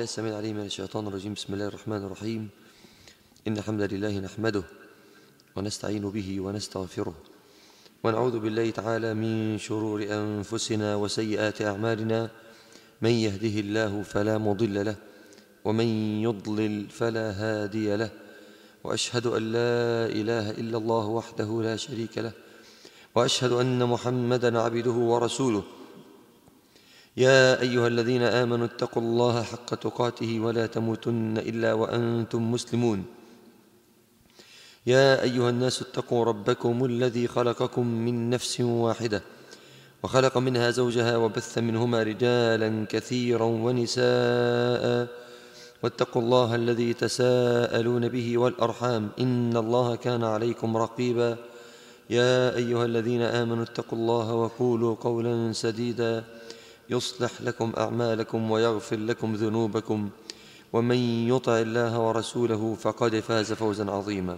بالله السميع العليم من الشيطان الرجيم بسم الله الرحمن الرحيم إن الحمد لله نحمده ونستعين به ونستغفره ونعوذ بالله تعالى من شرور أنفسنا وسيئات أعمالنا من يهده الله فلا مضل له ومن يضلل فلا هادي له وأشهد أن لا إله إلا الله وحده لا شريك له وأشهد أن محمدا عبده ورسوله يا أيها الذين آمنوا اتقوا الله حق تقاته ولا تموتن إلا وأنتم مسلمون يا أيها الناس اتقوا ربكم الذي خلقكم من نفس واحدة وخلق منها زوجها وبث منهما رجالا كثيرا ونساء واتقوا الله الذي تساءلون به والأرحام إن الله كان عليكم رقيبا يا أيها الذين آمنوا اتقوا الله وقولوا قولا سديدا يصلح لكم أعمالكم ويغفر لكم ذنوبكم ومن يطع الله ورسوله فقد فاز فوزا عظيما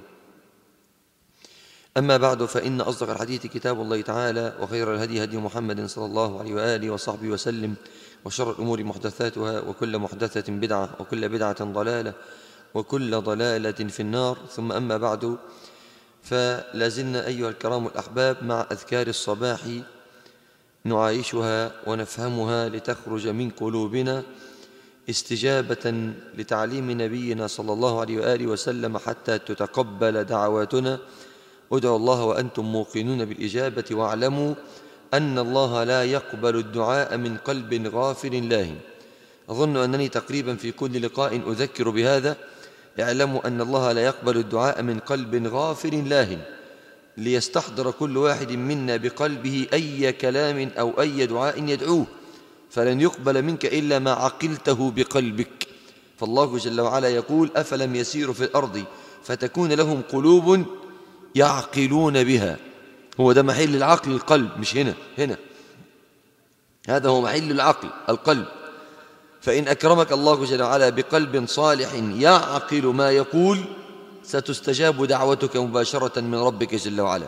أما بعد فإن أصدق الحديث كتاب الله تعالى وخير الهدي هدي محمد صلى الله عليه وآله وصحبه وسلم وشر الأمور محدثاتها وكل محدثة بدعة وكل بدعة ضلالة وكل ضلالة في النار ثم أما بعد فلازلنا أيها الكرام الأحباب مع أذكار الصباح نعايشها ونفهمها لتخرج من قلوبنا استجابة لتعليم نبينا صلى الله عليه وآله وسلم حتى تتقبل دعواتنا ادعوا الله وأنتم موقنون بالإجابة واعلموا أن الله لا يقبل الدعاء من قلب غافل لاهٍ أظن أنني تقريبا في كل لقاء أذكر بهذا اعلموا أن الله لا يقبل الدعاء من قلب غافل لاهٍ ليستحضر كل واحد منا بقلبه أي كلام أو أي دعاء يدعوه فلن يقبل منك إلا ما عقلته بقلبك فالله جل وعلا يقول أفلم يسيروا في الأرض فتكون لهم قلوب يعقلون بها هو ده محل العقل القلب مش هنا هنا هذا هو محل العقل القلب فإن أكرمك الله جل وعلا بقلب صالح يعقل ما يقول ستستجاب دعوتك مباشرة من ربك جل وعلا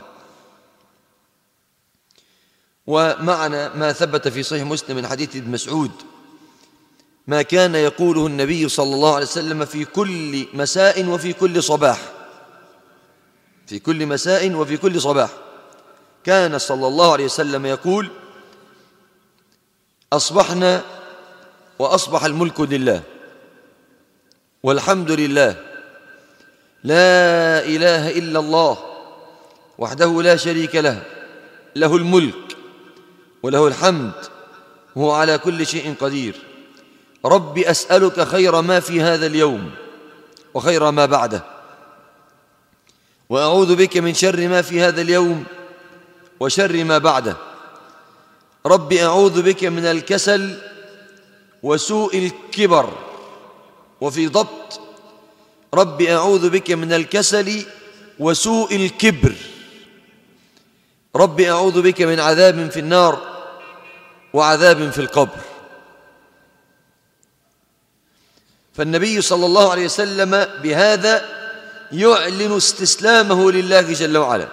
ومعنا ما ثبت في صحيح مسلم من حديث ابن مسعود ما كان يقوله النبي صلى الله عليه وسلم في كل مساء وفي كل صباح في كل مساء وفي كل صباح كان صلى الله عليه وسلم يقول أصبحنا وأصبح الملك لله والحمد لله لا إله إلا الله وحده لا شريك له له الملك وله الحمد وهو على كل شيء قدير رب أسألك خير ما في هذا اليوم وخير ما بعده وأعوذ بك من شر ما في هذا اليوم وشر ما بعده رب أعوذ بك من الكسل وسوء الكبر وفي ضبط رب أعوذ بك من الكسل وسوء الكبر رب أعوذ بك من عذاب في النار وعذاب في القبر فالنبي صلى الله عليه وسلم بهذا يعلن استسلامه لله جل وعلا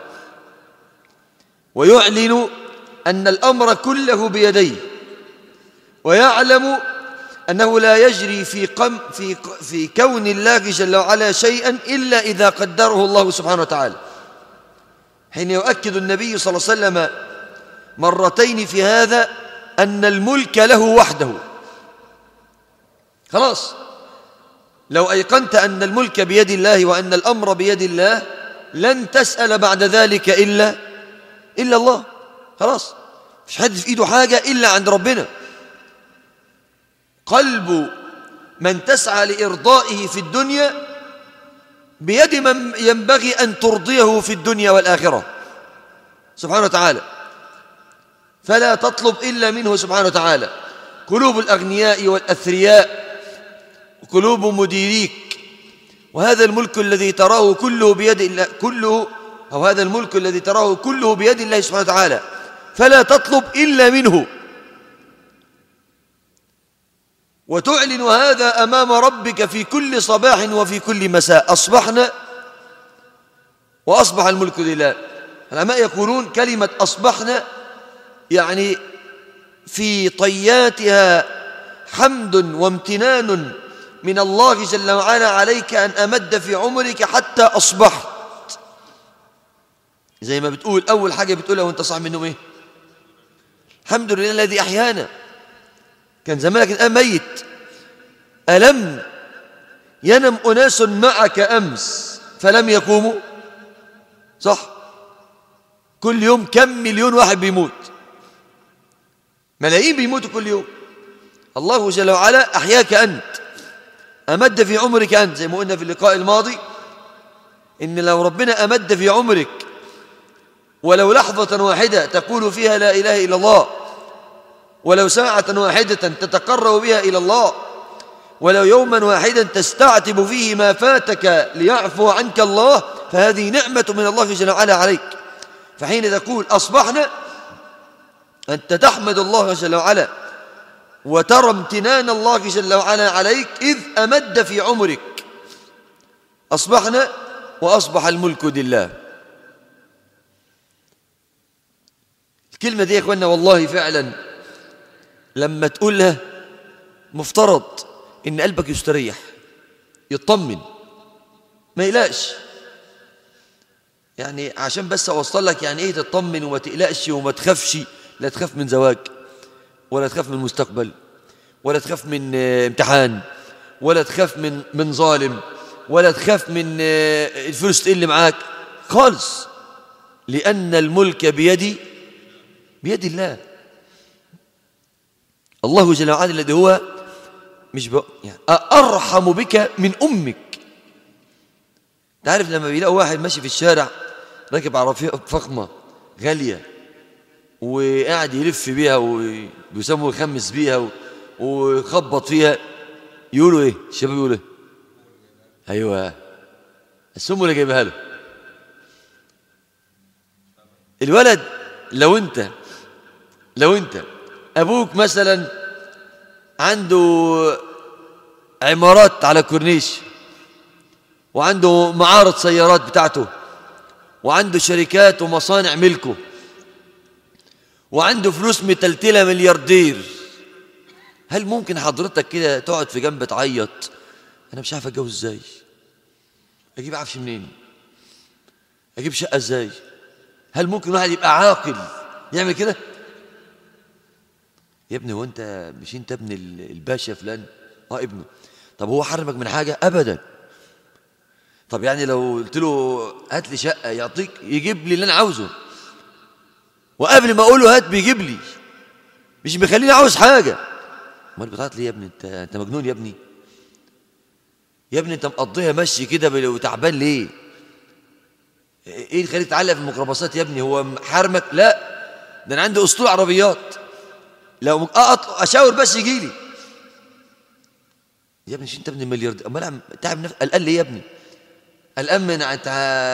ويعلن أن الأمر كله بيديه ويعلم أنه لا يجري في, قم في, في كون الله جل وعلا شيئا إلا إذا قدره الله سبحانه وتعالى حين يؤكد النبي صلى الله عليه وسلم مرتين في هذا أن الملك له وحده خلاص لو أيقنت أن الملك بيد الله وأن الأمر بيد الله لن تسأل بعد ذلك إلا إلا الله خلاص مش حد في إيده حاجة إلا عند ربنا قلب من تسعى لإرضائه في الدنيا بيد من ينبغي أن ترضيه في الدنيا والآخرة سبحانه وتعالى فلا تطلب إلا منه سبحانه وتعالى قلوب الأغنياء والأثرياء وقلوب مديريك وهذا الملك الذي تراه كله بيد الله كله أو هذا الملك الذي تراه كله بيد الله سبحانه وتعالى فلا تطلب إلا منه وتعلن هذا أمام ربك في كل صباح وفي كل مساء أصبحنا وأصبح الملك لله العلماء يقولون كلمة أصبحنا يعني في طياتها حمد وامتنان من الله جل وعلا عليك أن أمد في عمرك حتى أصبحت زي ما بتقول أول حاجة بتقولها وانت صاحي من النوم إيه الحمد لله الذي أحيانا كان زمانك الآن ميت ألم ينم أناس معك أمس فلم يقوموا صح كل يوم كم مليون واحد بيموت ملايين بيموتوا كل يوم الله جل وعلا أحياك أنت أمد في عمرك أنت زي ما قلنا في اللقاء الماضي إن لو ربنا أمد في عمرك ولو لحظة واحدة تقول فيها لا إله إلا الله ولو ساعة واحدة تتقرب بها إلى الله ولو يوما واحدا تستعتب فيه ما فاتك ليعفو عنك الله فهذه نعمة من الله جل وعلا عليك فحين تقول أصبحنا أنت تحمد الله جل وعلا وترى امتنان الله جل وعلا عليك إذ أمد في عمرك أصبحنا وأصبح الملك لله الكلمة دي يا أخوانا والله فعلا لما تقولها مفترض إن قلبك يستريح يطمن ما يقلقش يعني عشان بس أوصل لك يعني إيه تطمن وما تقلقش وما تخافش لا تخاف من زواج ولا تخاف من مستقبل ولا تخاف من امتحان ولا تخاف من من ظالم ولا تخاف من الفلوس تقل معاك خالص لأن الملك بيدي بيد الله الله جل وعلا الذي هو مش بق... يعني أرحم بك من أمك تعرف لما بيلاقوا واحد ماشي في الشارع راكب عربية فخمة غالية وقاعد يلف بيها ويسموا يخمس بيها ويخبط فيها يقولوا ايه الشباب يقولوا ايه ايوه السم اللي جايبها له الولد لو انت لو انت ابوك مثلا عنده عمارات على كورنيش وعنده معارض سيارات بتاعته وعنده شركات ومصانع ملكه وعنده فلوس متلتلة ملياردير هل ممكن حضرتك كده تقعد في جنب تعيط انا مش عارف اتجوز ازاي اجيب عفش منين اجيب شقه ازاي هل ممكن واحد يبقى عاقل يعمل كده يا ابني هو انت مش انت ابن الباشا فلان اه ابنه طب هو حرمك من حاجه ابدا طب يعني لو قلت له هات لي شقه يعطيك يجيب لي اللي انا عاوزه وقبل ما اقول له هات بيجيب لي مش بيخليني عاوز حاجه امال بتعيط ليه يا ابني انت انت مجنون يا ابني يا ابني انت مقضيها مشي كده وتعبان ليه ايه اللي يخليك تعلق في الميكروباصات يا ابني هو حرمك لا ده انا عندي اسطول عربيات لو اشاور بس يجي لي يا ابني مش انت ابن الملياردير امال تعب نفسك قلقان ليه يا ابني قلقان من انت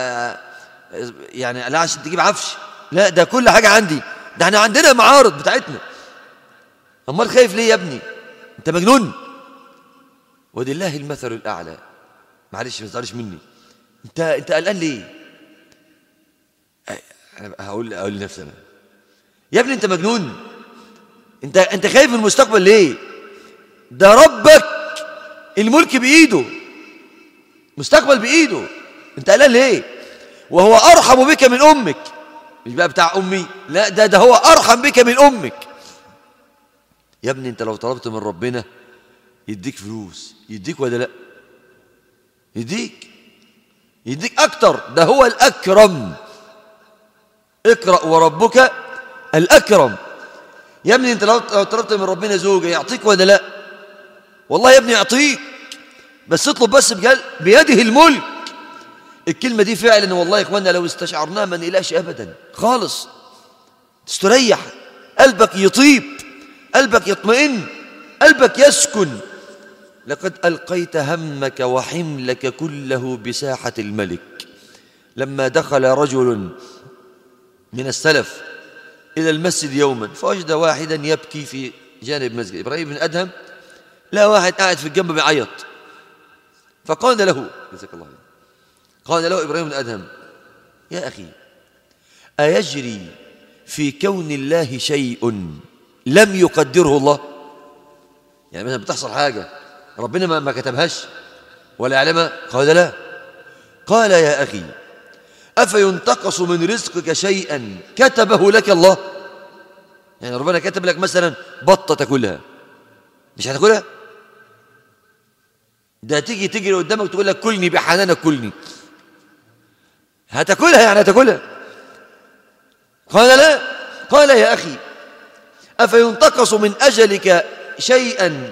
يعني لا عشان تجيب عفش لا ده كل حاجه عندي ده احنا عندنا معارض بتاعتنا امال خايف ليه يا ابني انت مجنون ولله المثل الاعلى معلش ما تزعلش مني انت انت قلقان ليه انا هقول اقول لنفسي انا يا ابني انت مجنون انت انت خايف من المستقبل ليه ده ربك الملك بايده مستقبل بايده انت قلقان ليه وهو ارحم بك من امك مش بقى بتاع امي لا ده ده هو ارحم بك من امك يا ابني انت لو طلبت من ربنا يديك فلوس يديك ولا لا يديك يديك اكتر ده هو الاكرم اقرا وربك الاكرم يا ابني انت لو طلبت من ربنا زوجه يعطيك ولا لا والله يا ابني يعطيك بس اطلب بس بيده الملك الكلمه دي فعلا والله يا اخوانا لو استشعرناها ما نقلقش ابدا خالص تستريح قلبك يطيب قلبك يطمئن قلبك يسكن لقد ألقيت همك وحملك كله بساحة الملك لما دخل رجل من السلف إلى المسجد يوما فوجد واحدا يبكي في جانب المسجد إبراهيم بن أدهم لا واحد قاعد في الجنب بيعيط فقال له جزاك الله قال له إبراهيم بن أدهم يا أخي أيجري في كون الله شيء لم يقدره الله يعني مثلا بتحصل حاجة ربنا ما, ما كتبهاش ولا يعلمها قال لا قال يا أخي أفينتقص من رزقك شيئا كتبه لك الله يعني ربنا كتب لك مثلا بطة تاكلها مش هتاكلها ده تيجي تجري قدامك تقول لك كلني بحنانك كلني هتاكلها يعني هتاكلها قال لا قال يا أخي أفينتقص من أجلك شيئا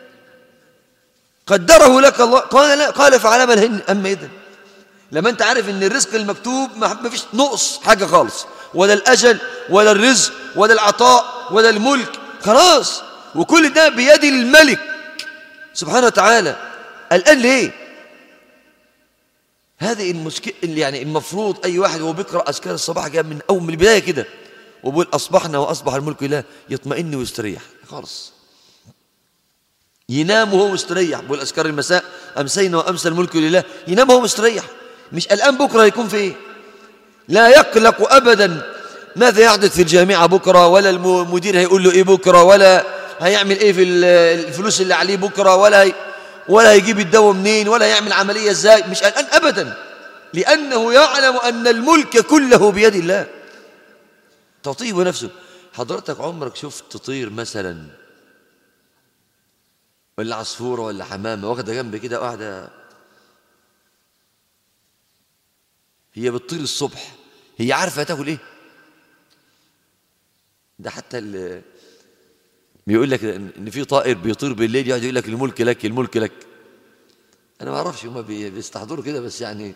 قدره لك الله قال لا قال فعلى ما الهن أما إذن لما أنت عارف أن الرزق المكتوب ما فيش نقص حاجة خالص ولا الأجل ولا الرزق ولا العطاء ولا الملك خلاص وكل ده بيد الملك سبحانه وتعالى الآن ليه هذه المشكلة يعني المفروض أي واحد وهو بيقرأ أذكار الصباح جاء من أول من البداية كده وبقول أصبحنا وأصبح الملك لله يطمئن ويستريح خالص ينام وهو مستريح بقول أذكار المساء أمسينا وأمسى الملك لله ينام وهو مستريح مش الآن بكرة يكون في إيه لا يقلق أبدا ماذا يحدث في الجامعة بكرة ولا المدير هيقول له إيه بكرة ولا هيعمل إيه في الفلوس اللي عليه بكرة ولا هي ولا هيجيب الدواء منين ولا يعمل عملية إزاي مش الآن أبدا لأنه يعلم أن الملك كله بيد الله تطيب نفسه حضرتك عمرك شفت طير مثلا ولا عصفورة ولا حمامة واخدة جنب كده قاعدة هي بتطير الصبح هي عارفة تاكل ايه ده حتى اللي بيقول لك ان في طائر بيطير بالليل يقعد يقول لك الملك لك الملك لك انا ما اعرفش هما بيستحضروا كده بس يعني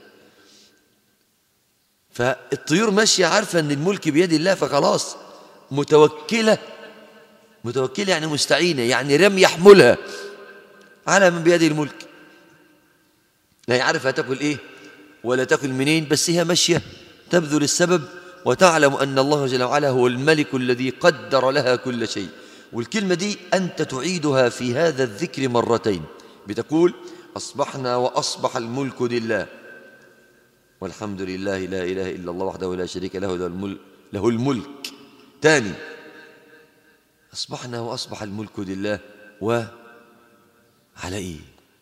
فالطيور ماشيه عارفه ان الملك بيد الله فخلاص متوكله متوكله يعني مستعينه يعني لم يحملها على من بيده الملك لا يعرف هتاكل ايه ولا تاكل منين بس هي ماشيه تبذل السبب وتعلم ان الله جل وعلا هو الملك الذي قدر لها كل شيء والكلمة دي أنت تعيدها في هذا الذكر مرتين بتقول أصبحنا وأصبح الملك لله والحمد لله لا إله إلا الله وحده لا شريك له له الملك, له الملك تاني أصبحنا وأصبح الملك لله و على إيه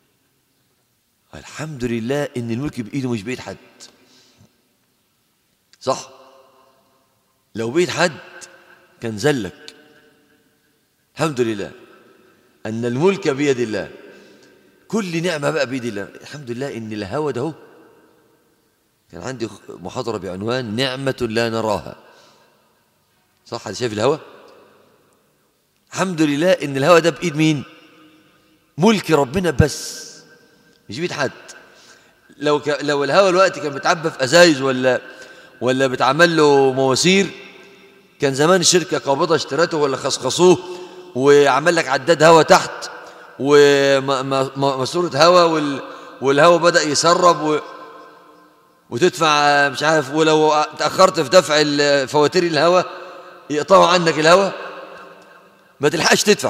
الحمد لله إن الملك بإيده مش بإيد حد صح لو بإيد حد كان زلك الحمد لله أن الملك بيد الله كل نعمة بقى بيد الله الحمد لله إن الهوى ده هو كان عندي محاضرة بعنوان نعمة لا نراها صح حد شايف الهوى الحمد لله إن الهوى ده بإيد مين ملك ربنا بس مش بيد حد لو ك... لو الهوى الوقت كان بيتعبى في ازايز ولا ولا بتعمل له مواسير كان زمان الشركه قابضه اشترته ولا خصخصوه وعمل لك عداد هواء تحت وماسورة هواء وال... والهواء بدأ يسرب و... وتدفع مش عارف ولو تأخرت في دفع فواتير الهواء يقطعوا عنك الهواء ما تلحقش تدفع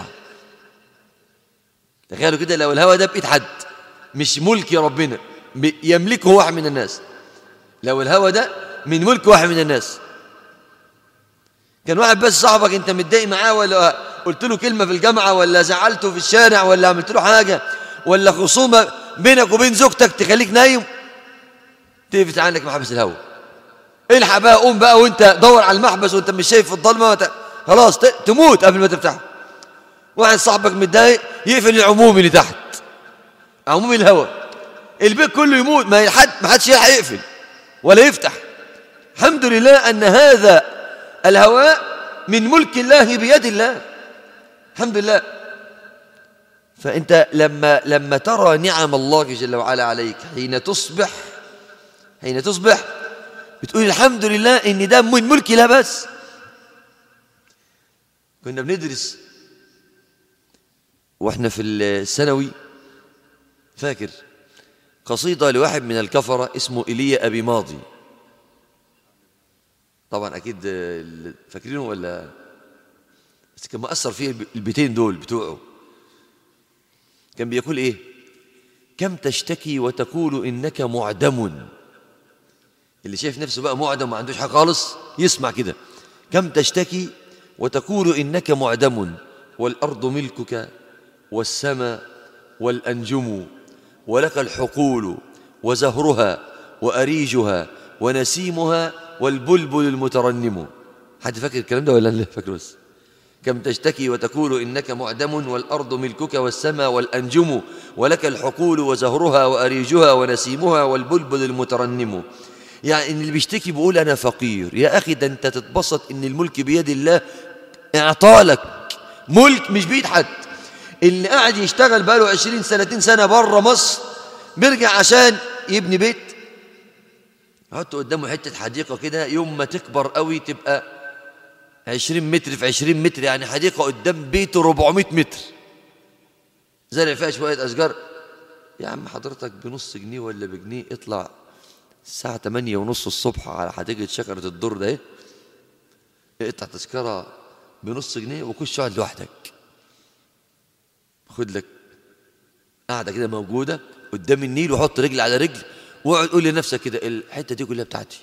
تخيلوا كده لو الهواء ده بإيد حد مش ملك ربنا يملكه واحد من الناس لو الهواء ده من ملك واحد من الناس كان واحد بس صاحبك انت متضايق معاه ولا قلت له كلمة في الجامعة ولا زعلته في الشارع ولا عملت له حاجة ولا خصومة بينك وبين زوجتك تخليك نايم تقفت عنك محبس الهواء الحق بقى قوم بقى وانت دور على المحبس وانت مش شايف في الضلمة وت... خلاص تموت قبل ما تفتحه واحد صاحبك متضايق يقفل العمومي اللي تحت عمومي الهواء البيت كله يموت ما حد ما حدش يلحق يقفل ولا يفتح الحمد لله ان هذا الهواء من ملك الله بيد الله الحمد لله فأنت لما لما ترى نعم الله جل وعلا عليك حين تصبح حين تصبح بتقول الحمد لله إن ده من ملك لا بس كنا بندرس واحنا في الثانوي فاكر قصيدة لواحد من الكفرة اسمه إيليا أبي ماضي طبعا أكيد فاكرينه ولا بس كان مأثر فيه البيتين دول بتوعه كان بيقول إيه كم تشتكي وتقول إنك معدم اللي شايف نفسه بقى معدم ما عندوش حاجة خالص يسمع كده كم تشتكي وتقول إنك معدم والأرض ملكك والسماء والأنجم ولك الحقول وزهرها وأريجها ونسيمها والبلبل المترنم حد فاكر الكلام ده ولا لا فاكر بس كم تشتكي وتقول إنك معدم والأرض ملكك والسماء والأنجم ولك الحقول وزهرها وأريجها ونسيمها والبلبل المترنم يعني إن اللي بيشتكي بيقول أنا فقير يا أخي ده أنت تتبسط إن الملك بيد الله إعطالك ملك مش بيد حد اللي قاعد يشتغل بقاله 20 30 سنة بره مصر بيرجع عشان يبني بيت حط قدامه حتة حديقة كده يوم ما تكبر قوي تبقى 20 متر في 20 متر يعني حديقة قدام بيته 400 متر زرع فيها شوية أشجار يا عم حضرتك بنص جنيه ولا بجنيه اطلع الساعة 8 ونص الصبح على حديقة شجرة الدر ده ايه اقطع تذكرة بنص جنيه وخش اقعد لوحدك خد لك قاعدة كده موجودة قدام النيل وحط رجل على رجل واقعد قول لنفسك كده الحتة دي كلها بتاعتي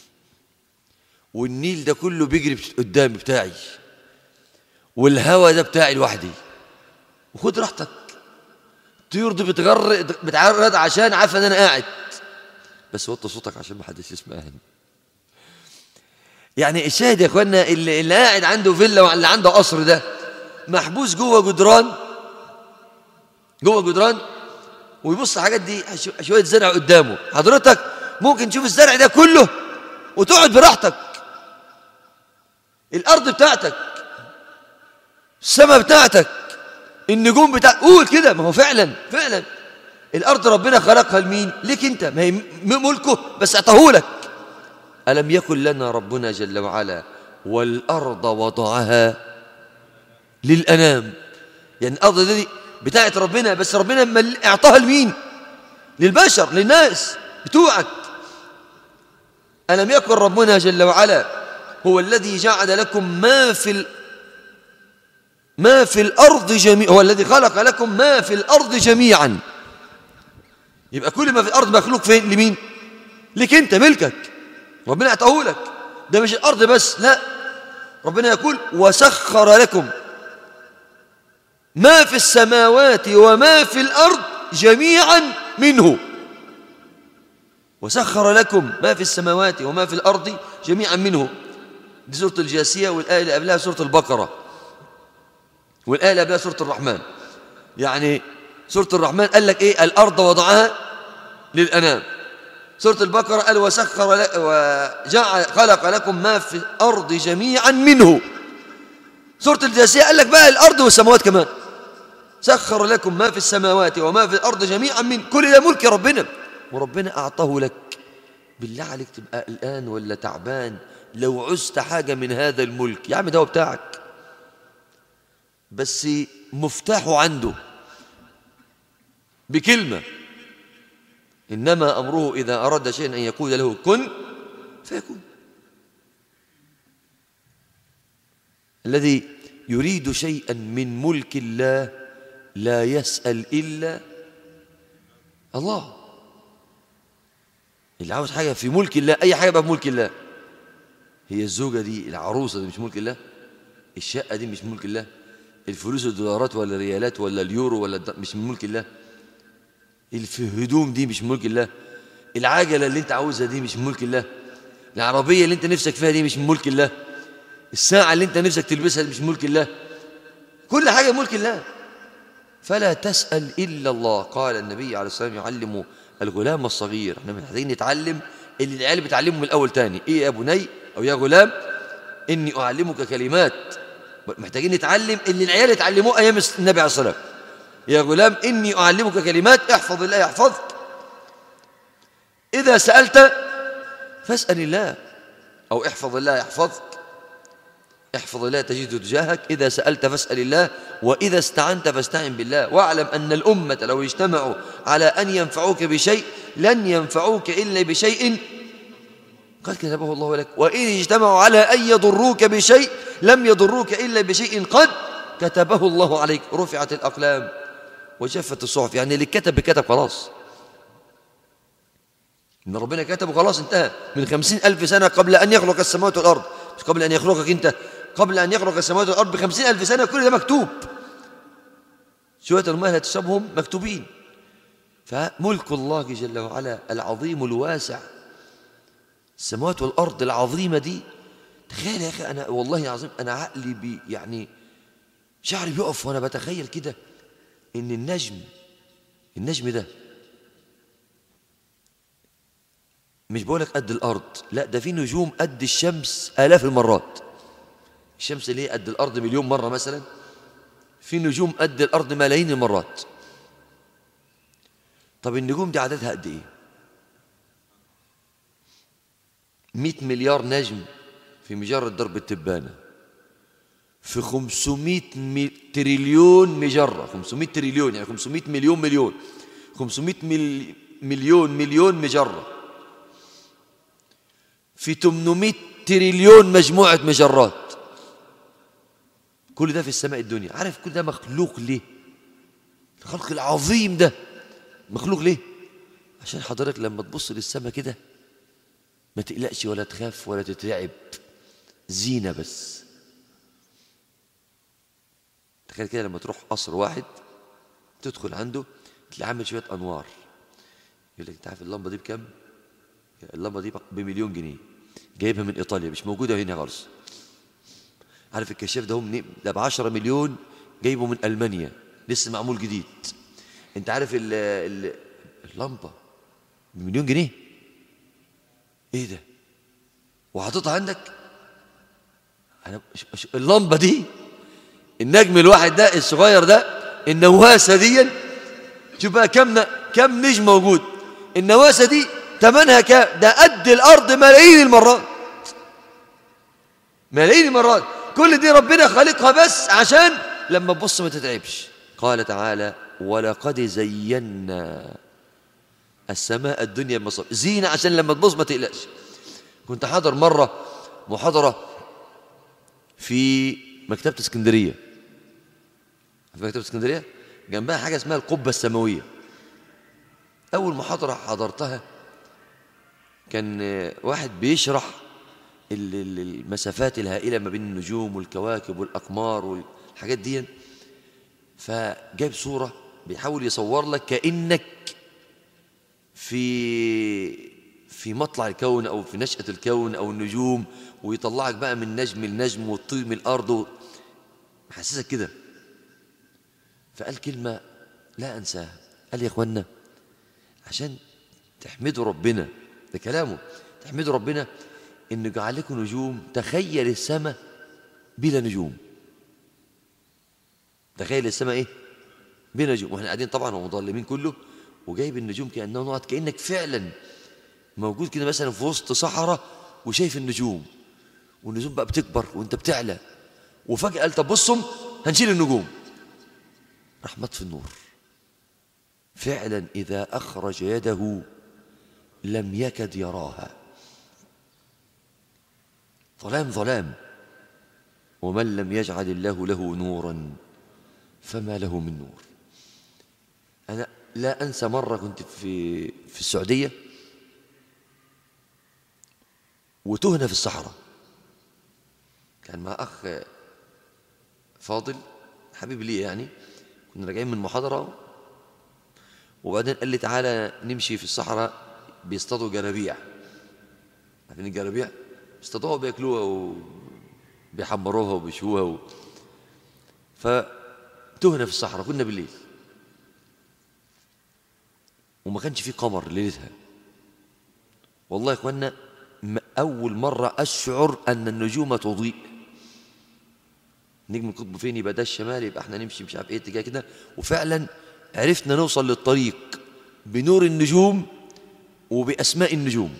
والنيل ده كله بيجري قدامي بتاعي والهوا ده بتاعي لوحدي وخد راحتك طيور دي بتغر بتعرض عشان عارفه ان انا قاعد بس وطي صوتك عشان ما حدش يسمعني يعني الشاهد يا اخوانا اللي, اللي قاعد عنده فيلا واللي عنده قصر ده محبوس جوه جدران جوه جدران ويبص الحاجات دي شويه زرع قدامه حضرتك ممكن تشوف الزرع ده كله وتقعد براحتك الارض بتاعتك السماء بتاعتك النجوم بتاعتك قول كده ما هو فعلا فعلا الارض ربنا خلقها لمين ليك انت ما هي ملكه بس اعطاهولك الم يكن لنا ربنا جل وعلا والارض وضعها للانام يعني الارض دي بتاعت ربنا بس ربنا اعطاها لمين للبشر للناس بتوعك ألم يكن ربنا جل وعلا هو الذي جعل لكم ما في ال... ما في الأرض جميعا هو الذي خلق لكم ما في الأرض جميعا يبقى كل ما في الأرض مخلوق فين لمين لك أنت ملكك ربنا اعطاه لك ده مش الأرض بس لا ربنا يقول وسخر لكم ما في السماوات وما في الأرض جميعا منه وسخر لكم ما في السماوات وما في الأرض جميعا منه دي سورة الجاسية والآية اللي قبلها سورة البقرة والآية اللي قبلها سورة الرحمن يعني سورة الرحمن قال لك إيه الأرض وضعها للأنام سورة البقرة قال وسخر لك وجعل خلق لكم ما في الأرض جميعا منه سورة الجاسية قال لك بقى الأرض والسماوات كمان سخر لكم ما في السماوات وما في الأرض جميعا من كل ده ملك ربنا وربنا أعطاه لك بالله عليك تبقى الآن ولا تعبان لو عزت حاجة من هذا الملك يا عم ده هو بتاعك بس مفتاحه عنده بكلمة إنما أمره إذا أراد شيئا أن يقول له كن فيكون الذي يريد شيئا من ملك الله لا يسأل إلا الله اللي عاوز حاجة في ملك الله أي حاجة بقى في ملك الله هي الزوجة دي العروسة دي مش ملك الله الشقة دي مش ملك الله الفلوس الدولارات ولا الريالات ولا اليورو ولا مش من ملك الله الهدوم دي مش ملك الله العجلة اللي انت عاوزها دي مش من ملك الله العربية اللي انت نفسك فيها دي مش من ملك الله الساعة اللي انت نفسك تلبسها دي مش من ملك الله كل حاجة ملك الله فلا تسأل إلا الله قال النبي عليه الصلاة والسلام يعلم الغلام الصغير احنا محتاجين نتعلم اللي العيال بتعلمه من الأول تاني إيه يا بني أو يا غلام إني أعلمك كلمات محتاجين نتعلم اللي العيال يتعلموه أيام النبي عليه الصلاة والسلام يا غلام إني أعلمك كلمات احفظ الله يحفظك إذا سألت فاسأل الله أو احفظ الله يحفظك احفظ الله تجد تجاهك إذا سألت فاسأل الله وإذا استعنت فاستعن بالله واعلم أن الأمة لو اجتمعوا على أن ينفعوك بشيء لن ينفعوك إلا بشيء قد كتبه الله لك وإن اجتمعوا على أن يضروك بشيء لم يضروك إلا بشيء قد كتبه الله عليك رفعت الأقلام وجفت الصحف يعني اللي كتب بكتب خلاص إن ربنا كتبه خلاص انتهى من خمسين ألف سنة قبل أن يخلق السماوات والأرض مش قبل أن يخلقك أنت قبل أن يخلق السماوات والأرض بخمسين ألف سنة كل ده مكتوب شوية الماء اللي هتشربهم مكتوبين فملك الله جل وعلا العظيم الواسع السماوات والأرض العظيمة دي تخيل يا أخي أنا والله العظيم أنا عقلي بي يعني شعري بيقف وأنا بتخيل كده إن النجم النجم ده مش بقولك قد الأرض لا ده في نجوم قد الشمس آلاف المرات الشمس ليه قد الأرض مليون مرة مثلا في نجوم قد الأرض ملايين المرات طب النجوم دي عددها قد إيه 100 مليار نجم في مجرة درب التبانة في 500 مي... تريليون مجرة 500 تريليون يعني 500 مليون مليون 500 مل... مليون مليون مجرة في 800 تريليون مجموعة مجرات كل ده في السماء الدنيا عارف كل ده مخلوق ليه الخلق العظيم ده مخلوق ليه عشان حضرتك لما تبص للسماء كده ما تقلقش ولا تخاف ولا تترعب زينة بس تخيل كده لما تروح قصر واحد تدخل عنده تلاقي عامل شوية أنوار يقول لك أنت عارف اللمبة دي بكام؟ اللمبة دي بمليون جنيه جايبها من إيطاليا مش موجودة هنا خالص عارف الكشاف ده هم ده ب 10 مليون جايبه من ألمانيا لسه معمول جديد أنت عارف ال ال اللمبة بمليون جنيه إيه ده؟ وحاططها عندك أنا اللمبة دي النجم الواحد ده الصغير ده النواسة دي شوف بقى كم كم نجم موجود النواسة دي ثمنها كام ده قد الأرض ملايين المرات ملايين المرات كل دي ربنا خالقها بس عشان لما تبص ما تتعبش قال تعالى ولقد زينا السماء الدنيا بمصابيح زينة عشان لما تبص ما تقلقش كنت حاضر مرة محاضرة في مكتبة اسكندرية في مكتبة اسكندرية جنبها حاجة اسمها القبة السماوية أول محاضرة حضرتها كان واحد بيشرح المسافات الهائلة ما بين النجوم والكواكب والأقمار والحاجات دي فجاب صورة بيحاول يصور لك كأنك في في مطلع الكون أو في نشأة الكون أو النجوم ويطلعك بقى من نجم لنجم وتطير من الأرض محسسك كده فقال كلمة لا أنساها قال يا إخوانا عشان تحمدوا ربنا ده كلامه تحمدوا ربنا إنه جعل لكم نجوم تخيل السماء بلا نجوم تخيل السماء إيه بلا نجوم وإحنا قاعدين طبعا ومظلمين كله وجايب النجوم كأنه نقط كأنك فعلا موجود كده مثلا في وسط صحراء وشايف النجوم والنجوم بقى بتكبر وانت بتعلى وفجأة قال طب بصوا هنشيل النجوم راح مطفي النور فعلا إذا أخرج يده لم يكد يراها ظلام ظلام ومن لم يجعل الله له نورا فما له من نور أنا لا أنسى مرة كنت في في السعودية وتهنا في الصحراء كان مع أخ فاضل حبيب لي يعني كنا راجعين من محاضرة وبعدين قال لي تعالى نمشي في الصحراء بيصطادوا جرابيع عارفين الجرابيع بيصطادوها وبياكلوها وبيحمروها وبيشوها و... فتهنا في الصحراء كنا بالليل وما كانش فيه قمر ليلتها والله يا اخوانا أول مرة أشعر أن النجوم تضيء نجم القطب فين يبقى ده الشمال يبقى احنا نمشي مش عارف ايه اتجاه كده وفعلا عرفنا نوصل للطريق بنور النجوم وبأسماء النجوم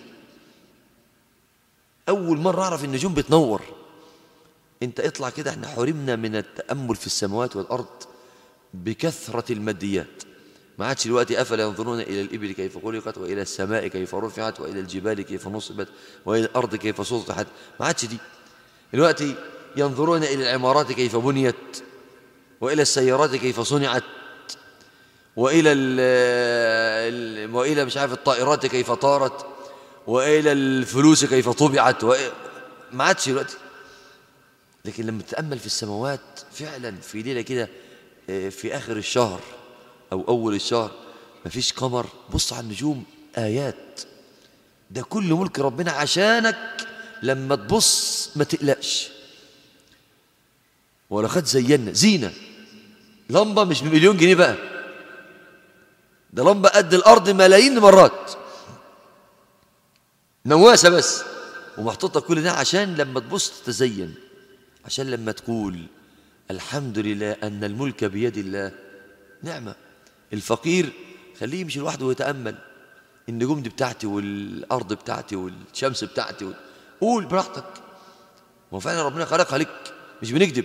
أول مرة أعرف النجوم بتنور أنت اطلع كده احنا حرمنا من التأمل في السماوات والأرض بكثرة الماديات ما عادش دلوقتي أفلا ينظرون إلى الإبل كيف خلقت وإلى السماء كيف رفعت وإلى الجبال كيف نصبت وإلى الأرض كيف سطحت ما عادش دي دلوقتي ينظرون إلى العمارات كيف بنيت وإلى السيارات كيف صنعت وإلى ال وإلى مش عارف الطائرات كيف طارت وإلى الفلوس كيف طبعت ما عادش دلوقتي لكن لما تتأمل في السماوات فعلا في ليلة كده آه، في آخر الشهر أو أول الشهر مفيش قمر بص على النجوم آيات ده كل ملك ربنا عشانك لما تبص ما تقلقش ولقد زينا زينة لمبة مش بمليون جنيه بقى ده لمبة قد الأرض ملايين مرات نواسة بس ومحطوطة كل ده عشان لما تبص تتزين عشان لما تقول الحمد لله أن الملك بيد الله نعمة الفقير خليه يمشي لوحده ويتأمل النجوم دي بتاعتي والأرض بتاعتي والشمس بتاعتي وال... قول براحتك ما فعلا ربنا خلقها لك مش بنكذب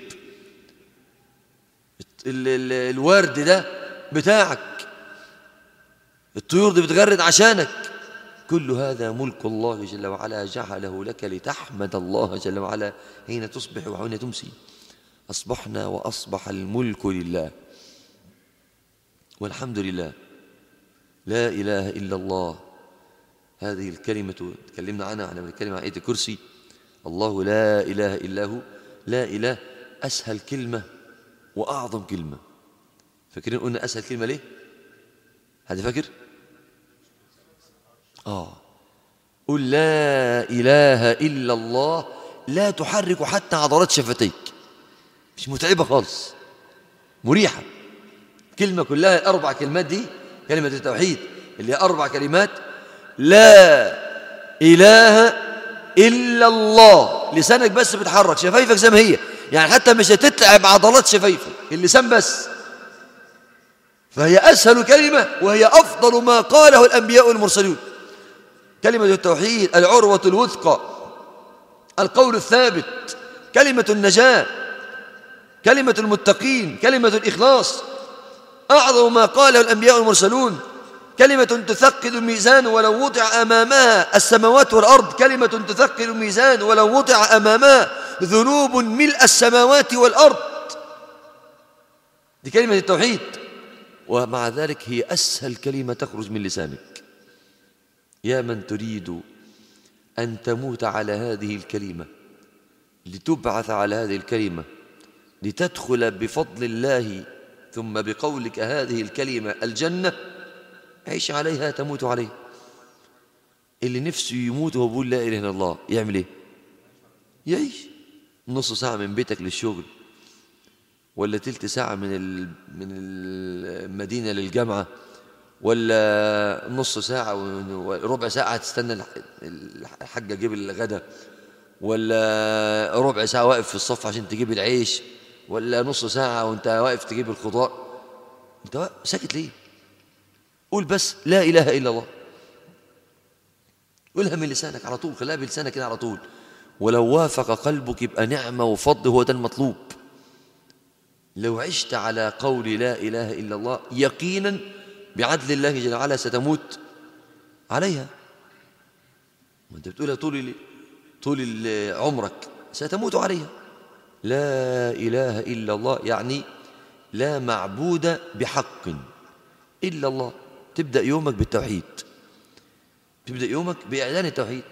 ال ال الورد ده بتاعك الطيور دي بتغرد عشانك كل هذا ملك الله جل وعلا جعله لك لتحمد الله جل وعلا حين تصبح وحين تمسي أصبحنا وأصبح الملك لله والحمد لله لا إله إلا الله هذه الكلمة تكلمنا عنها احنا بنتكلم عن آية الكرسي الله لا إله إلا هو لا إله أسهل كلمة وأعظم كلمة فاكرين قلنا أسهل كلمة ليه؟ حد فاكر؟ آه قل لا إله إلا الله لا تحرك حتى عضلات شفتيك مش متعبة خالص مريحة كلمة كلها أربع كلمات دي كلمة التوحيد اللي هي أربع كلمات لا إله إلا الله لسانك بس بتحرك شفايفك زي ما هي يعني حتى مش هتتعب عضلات شفايفك اللسان بس فهي أسهل كلمة وهي أفضل ما قاله الأنبياء والمرسلون كلمة التوحيد العروة الوثقى القول الثابت كلمة النجاة كلمة المتقين كلمة الإخلاص أعظم ما قاله الأنبياء والمرسلون كلمة تثقل الميزان ولو وضع أمامها السماوات والأرض كلمة تثقل الميزان ولو وضع أمامها ذنوب ملء السماوات والأرض دي كلمة التوحيد ومع ذلك هي أسهل كلمة تخرج من لسانك يا من تريد أن تموت على هذه الكلمة لتبعث على هذه الكلمة لتدخل بفضل الله ثم بقولك هذه الكلمة الجنة عيش عليها تموت عليها اللي نفسه يموت وهو بيقول لا إله إلا الله يعمل إيه؟ يعيش نص ساعة من بيتك للشغل ولا تلت ساعة من من المدينة للجامعة ولا نص ساعة وربع ساعة تستنى الحاجة تجيب الغدا ولا ربع ساعة واقف في الصف عشان تجيب العيش ولا نص ساعة وانت واقف تجيب الخضار انت ساكت ليه قول بس لا إله إلا الله قولها من لسانك على طول خليها بلسانك كده على طول ولو وافق قلبك يبقى نعمة وفضل هو ده المطلوب لو عشت على قول لا إله إلا الله يقينا بعدل الله جل وعلا ستموت عليها وانت بتقولها طول طول عمرك ستموت عليها لا إله إلا الله يعني لا معبود بحق إلا الله تبدأ يومك بالتوحيد تبدأ يومك بإعلان التوحيد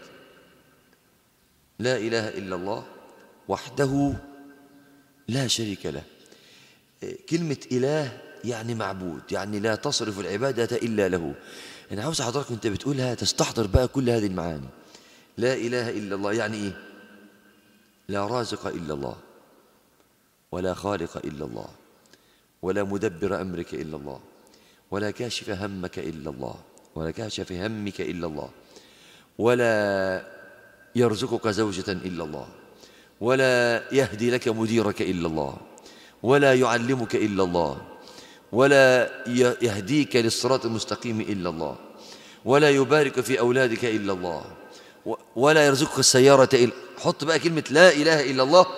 لا إله إلا الله وحده لا شريك له كلمة إله يعني معبود يعني لا تصرف العبادة إلا له أنا عاوز حضرتك أنت بتقولها تستحضر بقى كل هذه المعاني لا إله إلا الله يعني إيه لا رازق إلا الله ولا خالق إلا الله ولا مدبر أمرك إلا الله ولا كاشف همك إلا الله ولا كاشف همك إلا الله ولا يرزقك زوجة إلا الله ولا يهدي لك مديرك إلا الله ولا يعلمك إلا الله ولا يهديك للصراط المستقيم إلا الله ولا يبارك في أولادك إلا الله ولا يرزقك السيارة إلا حط بقى كلمة لا إله إلا الله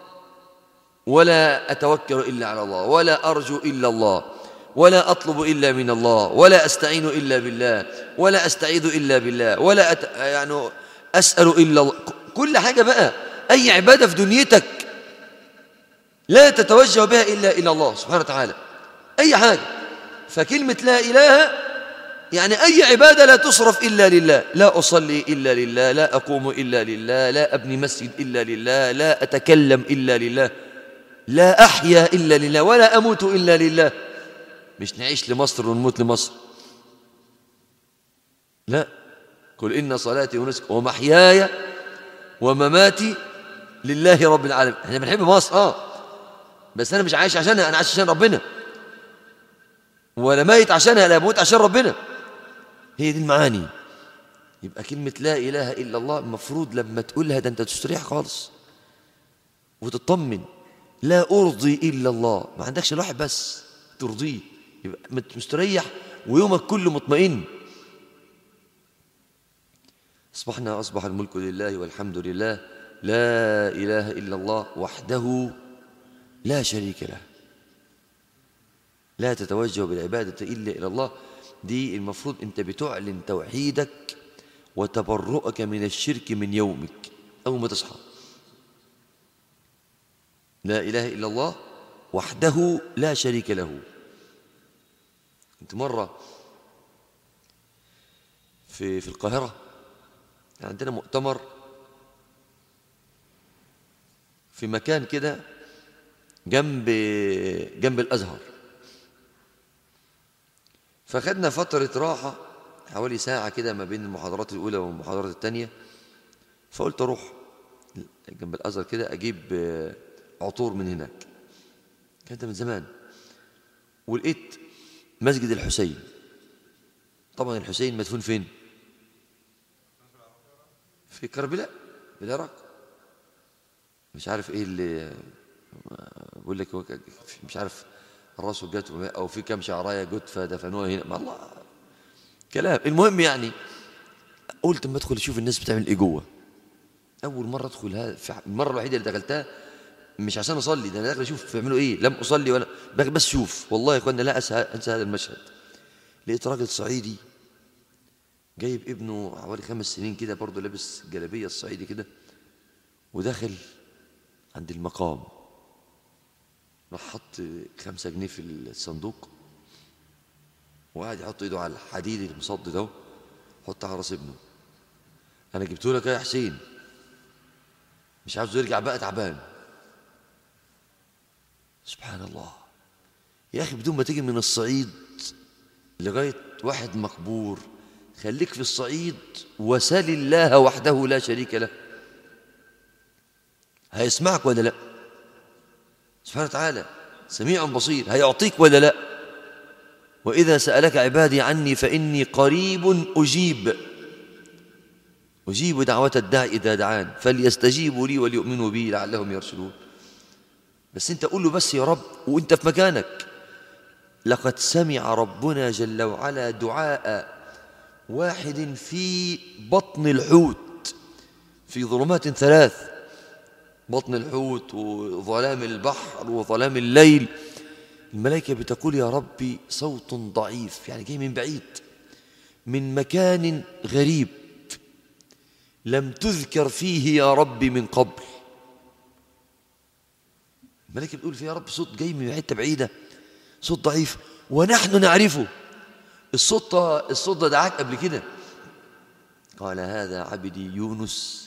ولا أتوكل إلا على الله ولا أرجو إلا الله ولا أطلب إلا من الله ولا أستعين إلا بالله ولا أستعيذ إلا بالله ولا أت... يعني أسأل إلا الله كل حاجة بقى أي عبادة في دنيتك لا تتوجه بها إلا إلى الله سبحانه وتعالى أي حاجة فكلمة لا إله يعني أي عبادة لا تصرف إلا لله لا أصلي إلا لله لا أقوم إلا لله لا أبني مسجد إلا لله لا أتكلم إلا لله لا أحيا إلا لله ولا أموت إلا لله مش نعيش لمصر ونموت لمصر لا قل إن صلاتي ونسك ومحياي ومماتي لله رب العالمين احنا بنحب مصر اه بس انا مش عايش عشانها انا عايش عشان ربنا ولا ميت عشانها لا موت عشان ربنا هي دي المعاني يبقى كلمة لا إله إلا الله المفروض لما تقولها ده أنت تستريح خالص وتطمن لا أرضي إلا الله ما عندكش الواحد بس ترضيه يبقى مستريح ويومك كله مطمئن أصبحنا أصبح الملك لله والحمد لله لا إله إلا الله وحده لا شريك له لا تتوجه بالعبادة إلا إلى الله دي المفروض أنت بتعلن توحيدك وتبرؤك من الشرك من يومك أول ما تصحى لا إله إلا الله وحده لا شريك له كنت مرة في في القاهرة عندنا مؤتمر في مكان كده جنب جنب الأزهر فخدنا فترة راحة حوالي ساعة كده ما بين المحاضرات الأولى والمحاضرات الثانية فقلت أروح جنب الأزهر كده أجيب عطور من هناك كان ده من زمان ولقيت مسجد الحسين طبعا الحسين مدفون فين في كربلاء في العراق مش عارف ايه اللي بقول لك مش عارف راسه جت او في كم شعرايه جت فدفنوها هنا ما الله كلام المهم يعني قلت اما ادخل اشوف الناس بتعمل ايه جوه اول مره ادخل هذا المره الوحيده اللي دخلتها مش عشان اصلي ده انا داخل اشوف بيعملوا ايه لم اصلي ولا بس شوف والله يا اخوانا لا انسى هذا المشهد لقيت راجل صعيدي جايب ابنه حوالي خمس سنين كده برضه لابس جلابيه الصعيدي كده وداخل عند المقام راح حط خمسة جنيه في الصندوق وقعد يحط ايده على الحديد المصد ده حط على راس ابنه انا جبته لك يا حسين مش عاوزه يرجع بقى تعبان سبحان الله يا اخي بدون ما تيجي من الصعيد لغايه واحد مقبور خليك في الصعيد وسل الله وحده لا شريك له هيسمعك ولا لا سبحانه وتعالى سميع بصير هيعطيك ولا لا وإذا سألك عبادي عني فإني قريب أجيب أجيب دعوة الداعي إذا دعان فليستجيبوا لي وليؤمنوا بي لعلهم يرشدون بس أنت قول له بس يا رب وأنت في مكانك لقد سمع ربنا جل وعلا دعاء واحد في بطن الحوت في ظلمات ثلاث بطن الحوت وظلام البحر وظلام الليل الملائكة بتقول يا ربي صوت ضعيف يعني جاي من بعيد من مكان غريب لم تذكر فيه يا ربي من قبل الملائكة بتقول فيه يا رب صوت جاي من حتة بعيدة صوت ضعيف ونحن نعرفه الصوت الصوت ده دعاك قبل كده قال هذا عبدي يونس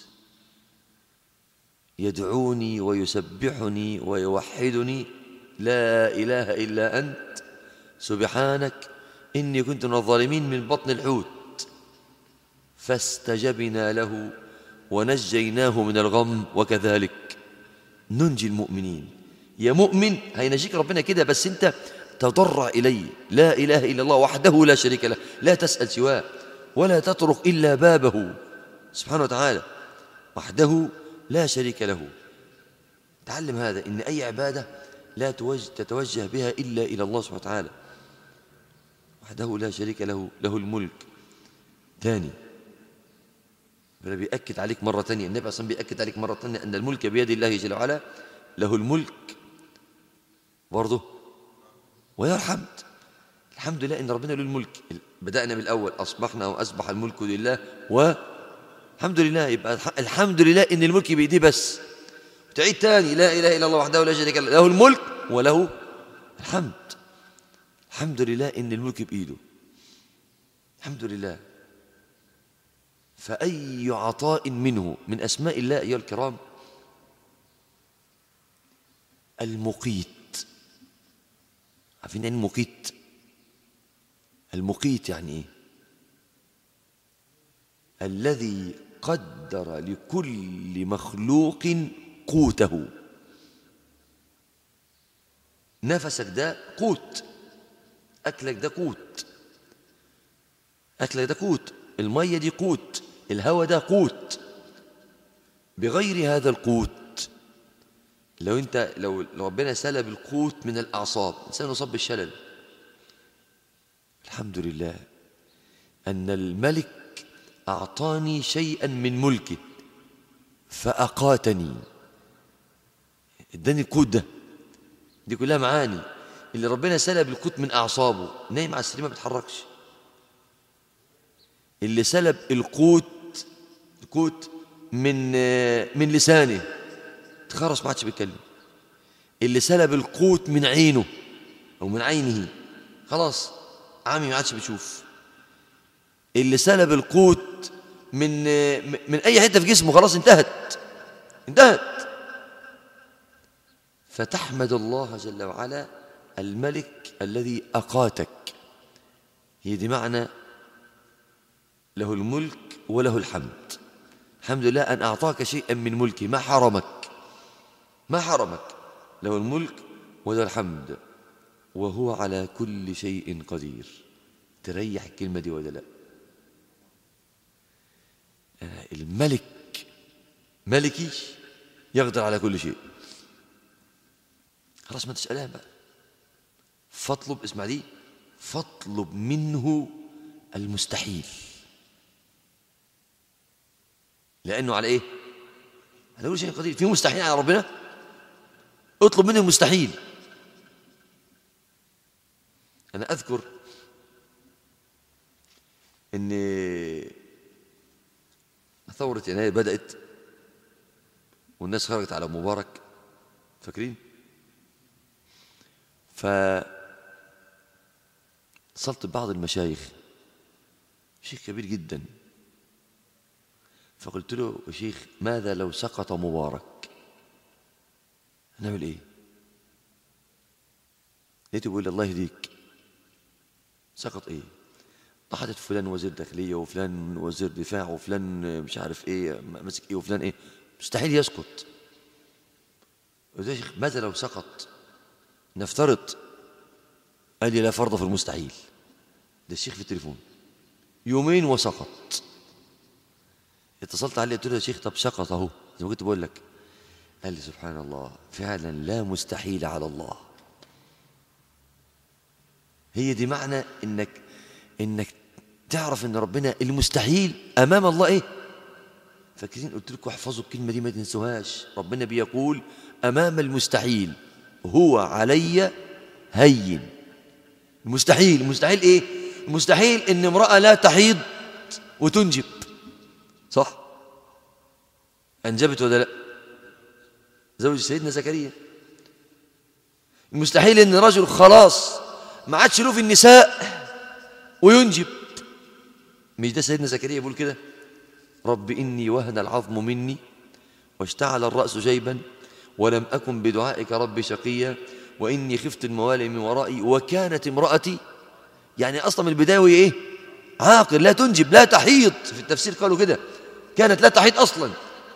يدعوني ويسبحني ويوحدني لا إله إلا أنت سبحانك إني كنت من الظالمين من بطن الحوت فاستجبنا له ونجيناه من الغم وكذلك ننجي المؤمنين يا مؤمن هينجيك ربنا كده بس انت تضرع إليه لا إله إلا الله وحده لا شريك له لا تسأل سواه ولا تطرق إلا بابه سبحانه وتعالى وحده لا شريك له تعلم هذا إن أي عبادة لا تتوجه بها إلا إلى الله سبحانه وتعالى وحده لا شريك له له الملك ثاني بل بيأكد عليك مرة ثانية النبي أصلا بيأكد عليك مرة ثانية أن الملك بيد الله جل وعلا له الملك برضه ويرحمد الحمد لله إن ربنا له الملك بدأنا من الأول أصبحنا وأصبح الملك لله والحمد لله يبقى الحمد لله إن الملك بإيديه بس تعيد تاني لا إله إلا الله وحده لا شريك له له الملك وله الحمد الحمد لله إن الملك بإيده الحمد لله فأي عطاء منه من أسماء الله أيها الكرام المقيت عارفين يعني المقيت المقيت يعني ايه الذي قدر لكل مخلوق قوته نفسك ده قوت أكلك ده قوت أكلك ده قوت المية دي قوت الهواء ده قوت بغير هذا القوت لو انت لو لو ربنا سلب القوت من الأعصاب إنسان يصاب بالشلل الحمد لله أن الملك أعطاني شيئا من ملكه فأقاتني اداني القوت ده دي كلها معاني اللي ربنا سلب القوت من أعصابه نايم على السرير ما بيتحركش اللي سلب القوت القوت من من لسانه تخرس ما عادش بيتكلم اللي سلب القوت من عينه أو من عينه خلاص عامي ما عادش بيشوف اللي سلب القوت من من أي حتة في جسمه خلاص انتهت انتهت فتحمد الله جل وعلا الملك الذي أقاتك هي دي معنى له الملك وله الحمد الحمد لله أن أعطاك شيئا من ملكي ما حرمك ما حرمك له الملك وله الحمد وهو على كل شيء قدير تريح الكلمة دي ولا لا الملك ملكي يقدر على كل شيء خلاص ما تسألها بقى فاطلب اسمع دي فاطلب منه المستحيل لأنه على إيه على كل شيء قدير في مستحيل على ربنا اطلب منه المستحيل أنا أذكر أن ثورة يناير بدأت والناس خرجت على مبارك فاكرين ف اتصلت ببعض المشايخ شيخ كبير جدا فقلت له يا شيخ ماذا لو سقط مبارك هنعمل ايه لقيته بيقول لي الله يهديك سقط ايه طحنت فلان وزير داخلية وفلان وزير دفاع وفلان مش عارف ايه ماسك ايه وفلان ايه مستحيل يسقط قلت له يا شيخ ماذا لو سقط نفترض قال لي لا فرض في المستحيل ده الشيخ في التليفون يومين وسقط اتصلت عليه قلت له يا شيخ طب سقط اهو زي ما كنت بقول لك قال لي سبحان الله فعلا لا مستحيل على الله هي دي معنى انك انك تعرف ان ربنا المستحيل امام الله ايه فاكرين قلت لكم احفظوا الكلمه دي ما تنسوهاش ربنا بيقول امام المستحيل هو علي هين المستحيل المستحيل ايه المستحيل ان امراه لا تحيض وتنجب صح انجبت ولا لا زوج سيدنا زكريا المستحيل ان رجل خلاص ما عادش له في النساء وينجب مش ده سيدنا زكريا بيقول كده رب إني وهن العظم مني واشتعل الرأس جيبا ولم أكن بدعائك رب شقيا وإني خفت الموالي من ورائي وكانت امرأتي يعني أصلا من البداية وهي إيه عاقل لا تنجب لا تحيض في التفسير قالوا كده كانت لا تحيض أصلا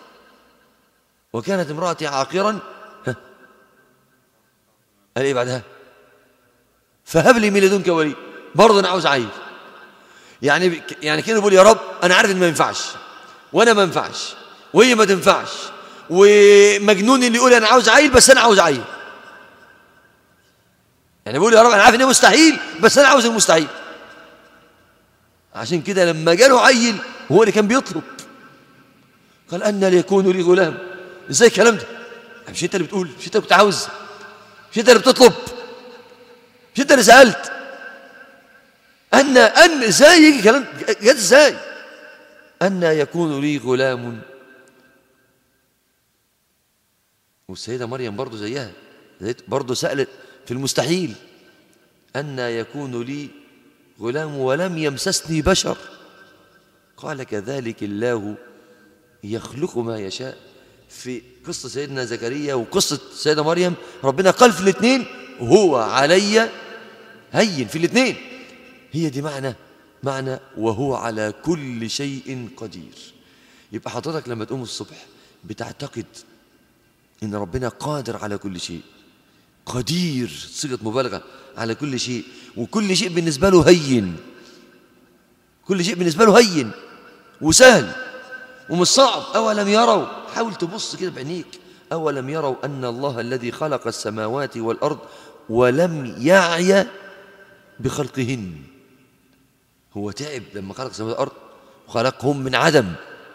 وكانت امرأتي عاقرا ها. قال إيه بعدها فهب لي من لدنك ولي برضه انا عاوز عيل يعني يعني كده بيقول يا رب انا عارف ان ما ينفعش وانا ما ينفعش وهي ما تنفعش ومجنون اللي يقول انا عاوز عيل بس انا عاوز عيل يعني بيقول يا رب انا عارف ان مستحيل بس انا عاوز المستحيل عشان كده لما جاله عيل هو اللي كان بيطلب قال ان ليكون لي غلام ازاي الكلام ده مش انت اللي بتقول مش انت اللي كنت عاوز مش انت اللي بتطلب مش انت اللي سالت أن أن إزاي يجي كلام جت إزاي أن يكون لي غلام والسيدة مريم برضو زيها برضو سألت في المستحيل أن يكون لي غلام ولم يمسسني بشر قال كذلك الله يخلق ما يشاء في قصة سيدنا زكريا وقصة سيدة مريم ربنا قال في الاثنين هو علي هين في الاثنين هي دي معنى معنى وهو على كل شيء قدير يبقى حضرتك لما تقوم الصبح بتعتقد ان ربنا قادر على كل شيء قدير صيغه مبالغه على كل شيء وكل شيء بالنسبه له هين كل شيء بالنسبه له هين وسهل ومش صعب اولم يروا حاول تبص كده بعينيك اولم يروا ان الله الذي خلق السماوات والارض ولم يعي بخلقهن هو تعب لما خلق السماوات والارض وخلقهم من عدم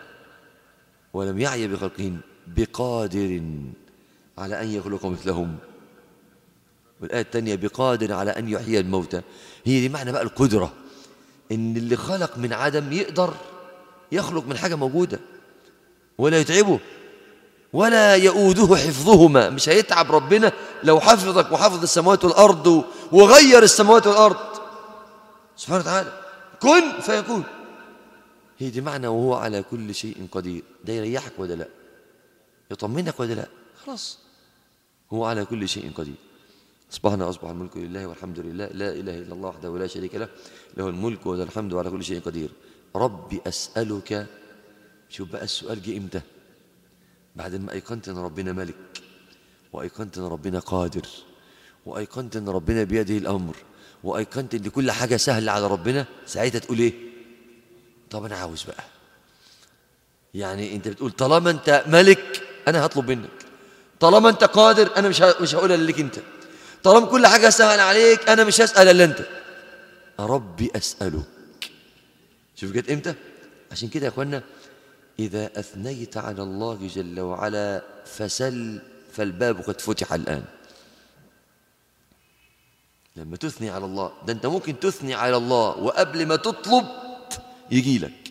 ولم يعي بخلقهن بقادر على أن يخلق مثلهم والآية الثانية بقادر على أن يحيي الموتى هي دي معنى بقى القدرة إن اللي خلق من عدم يقدر يخلق من حاجة موجودة ولا يتعبه ولا يؤوده حفظهما مش هيتعب ربنا لو حفظك وحفظ السماوات والأرض وغير السماوات والأرض سبحانه وتعالى كن فيكون هي دي معنى وهو على كل شيء قدير ده يريحك ولا لا يطمنك ولا لا خلاص هو على كل شيء قدير أصبحنا أصبح الملك لله والحمد لله لا إله إلا الله وحده لا شريك له له الملك وله الحمد وعلى كل شيء قدير ربي أسألك شوف بقى السؤال جه إمتى بعد ما أيقنت أن ربنا ملك وأيقنت أن ربنا قادر وأيقنت أن ربنا بيده الأمر وأيقنت أن كل حاجة سهلة على ربنا ساعتها تقول إيه طب أنا عاوز بقى يعني أنت بتقول طالما أنت ملك أنا هطلب منك طالما أنت قادر أنا مش مش هقول إلا لك أنت طالما كل حاجة سهل عليك أنا مش هسأل إلا أنت ربي أسألك شوف جت إمتى عشان كده يا أخوانا إذا أثنيت على الله جل وعلا فسل فالباب قد فتح الآن لما تثني على الله ده أنت ممكن تثني على الله وقبل ما تطلب يجي لك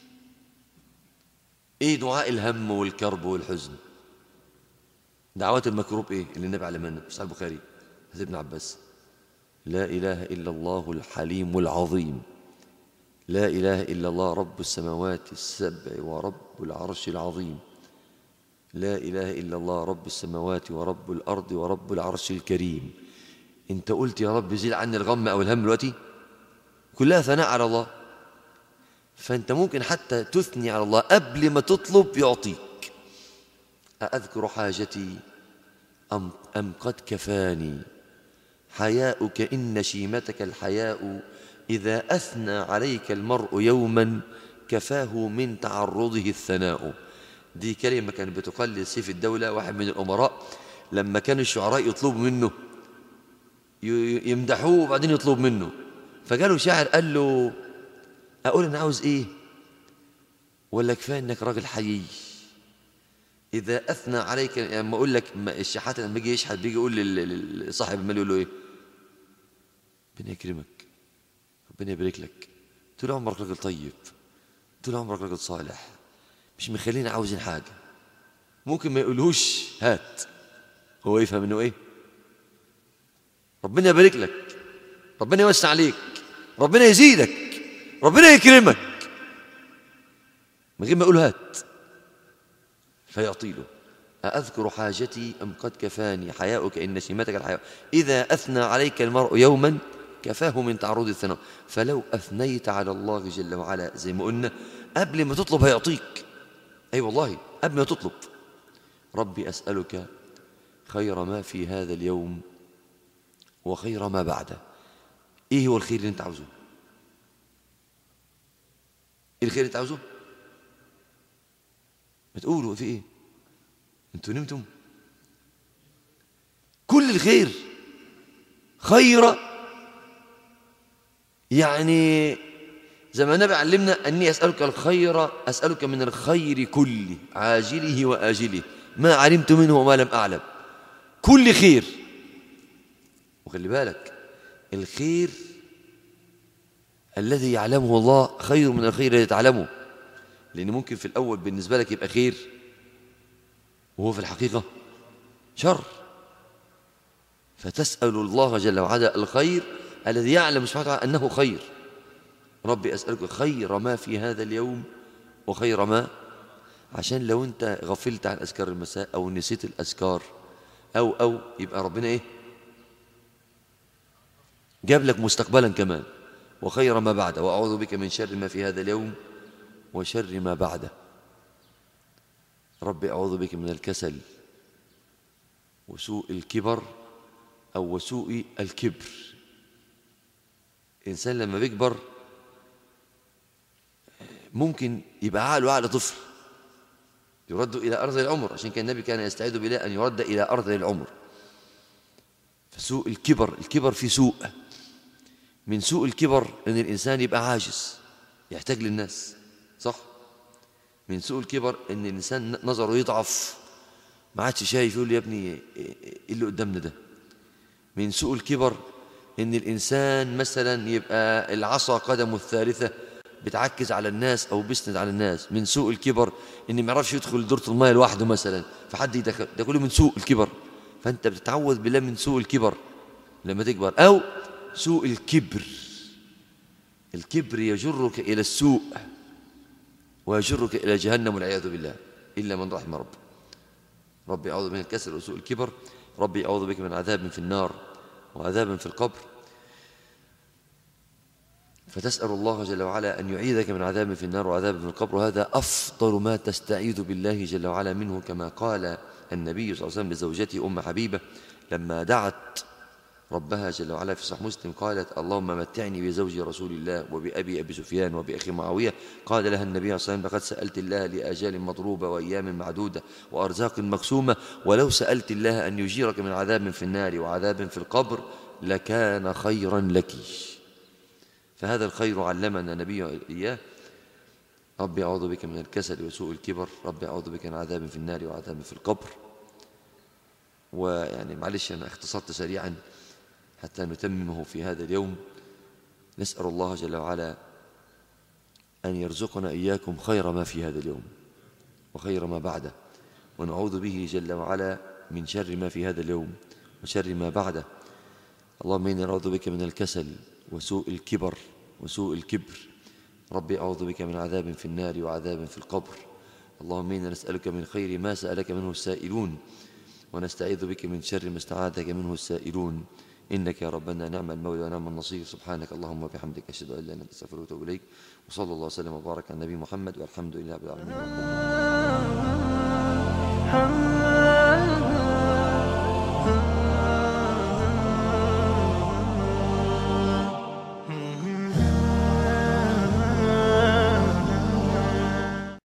إيه دعاء الهم والكرب والحزن دعوات المكروب إيه اللي النبي علمنا في صحيح البخاري حديث ابن عباس لا إله إلا الله الحليم العظيم لا إله إلا الله رب السماوات السبع ورب العرش العظيم لا إله إلا الله رب السماوات ورب الأرض ورب العرش الكريم أنت قلت يا رب زيل عني الغم أو الهم دلوقتي كلها ثناء على الله فأنت ممكن حتى تثني على الله قبل ما تطلب يعطيك أأذكر حاجتي أم, أم قد كفاني حياؤك إن شيمتك الحياء إذا أثنى عليك المرء يوما كفاه من تعرضه الثناء دي كلمة كانت بتقال لسيف الدولة واحد من الأمراء لما كان الشعراء يطلبوا منه يمدحوه وبعدين يطلب منه فجاله شاعر قال له أقول أنا عاوز إيه ولا كفاية إنك راجل حيي إذا أثنى عليك يعني لما أقول لك الشحات لما بيجي يشحت بيجي يقول لصاحب المال يقول له إيه ربنا يكرمك ربنا يبارك لك طول عمرك راجل طيب طول عمرك راجل صالح مش مخلينا عاوزين حاجة ممكن ما يقولهوش هات هو يفهم انه ايه ربنا يبارك لك ربنا يوسع عليك ربنا يزيدك ربنا يكرمك من غير ما يقول هات فيعطي له أأذكر حاجتي أم قد كفاني حياؤك إن شيمتك الحياء إذا أثنى عليك المرء يوما كفاه من تعرض الثناء فلو أثنيت على الله جل وعلا زي ما قلنا قبل ما تطلب هيعطيك أي أيوة والله قبل ما تطلب ربي أسألك خير ما في هذا اليوم وخير ما بعده إيه هو الخير اللي أنت عاوزه إيه الخير اللي أنت عاوزه ما تقولوا في إيه أنتوا نمتم كل الخير خير يعني زي ما النبي علمنا أني أسألك الخير أسألك من الخير كله عاجله وآجله ما علمت منه وما لم أعلم كل خير وخلي بالك الخير الذي يعلمه الله خير من الخير الذي تعلمه لأن ممكن في الأول بالنسبة لك يبقى خير وهو في الحقيقة شر فتسأل الله جل وعلا الخير الذي يعلم سبحانه وتعالى أنه خير ربي أسألك خير ما في هذا اليوم وخير ما عشان لو انت غفلت عن أذكار المساء أو نسيت الأذكار أو أو يبقى ربنا إيه جاب لك مستقبلا كمان وخير ما بعده وأعوذ بك من شر ما في هذا اليوم وشر ما بعده ربي أعوذ بك من الكسل وسوء الكبر أو وسوء الكبر الإنسان لما بيكبر ممكن يبقى عقله عقل طفل يرد إلى أرض العمر عشان كان النبي كان يستعيذ بالله أن يرد إلى أرض العمر فسوء الكبر الكبر في سوء من سوء الكبر أن الإنسان يبقى عاجز يحتاج للناس صح من سوء الكبر أن الإنسان نظره يضعف ما عادش شايف يقول يا ابني إيه اللي قدامنا ده من سوء الكبر ان الانسان مثلا يبقى العصا قدمه الثالثه بتعكز على الناس او بيسند على الناس من سوء الكبر ان ما يعرفش يدخل دوره الميه لوحده مثلا فحد يدخل ده كله من سوء الكبر فانت بتتعوذ بالله من سوء الكبر لما تكبر او سوء الكبر الكبر يجرك الى السوء ويجرك الى جهنم والعياذ بالله الا من رحم ربه ربي أعوذ من الكسل وسوء الكبر ربي أعوذ بك من عذاب في النار وعذاب في القبر فتسأل الله جل وعلا أن يعيذك من عذاب في النار وعذاب في القبر وهذا أفضل ما تستعيذ بالله جل وعلا منه كما قال النبي صلى الله عليه وسلم لزوجته أم حبيبة لما دعت ربها جل وعلا في صحيح مسلم قالت اللهم متعني بزوج رسول الله وبأبي أبي سفيان وبأخي معاوية قال لها النبي صلى الله عليه وسلم لقد سألت الله لآجال مضروبة وأيام معدودة وأرزاق مقسومة ولو سألت الله أن يجيرك من عذاب في النار وعذاب في القبر لكان خيرا لك فهذا الخير علمنا النبي إياه ربي أعوذ بك من الكسل وسوء الكبر ربي أعوذ بك من عذاب في النار وعذاب في القبر ويعني معلش أنا اختصرت سريعا حتى نتممه في هذا اليوم نسأل الله جل وعلا أن يرزقنا إياكم خير ما في هذا اليوم وخير ما بعده ونعوذ به جل وعلا من شر ما في هذا اليوم وشر ما بعده اللهم إني أعوذ بك من الكسل وسوء الكبر وسوء الكبر ربي أعوذ بك من عذاب في النار وعذاب في القبر اللهم إنا نسألك من خير ما سألك منه السائلون ونستعيذ بك من شر ما استعاذك منه السائلون إنك يا ربنا نعم المولى ونعم النصير سبحانك اللهم وبحمدك أشهد أن لا إله إلا أنت أستغفرك وأتوب إليك وصلى الله وسلم وبارك على النبي محمد والحمد لله رب العالمين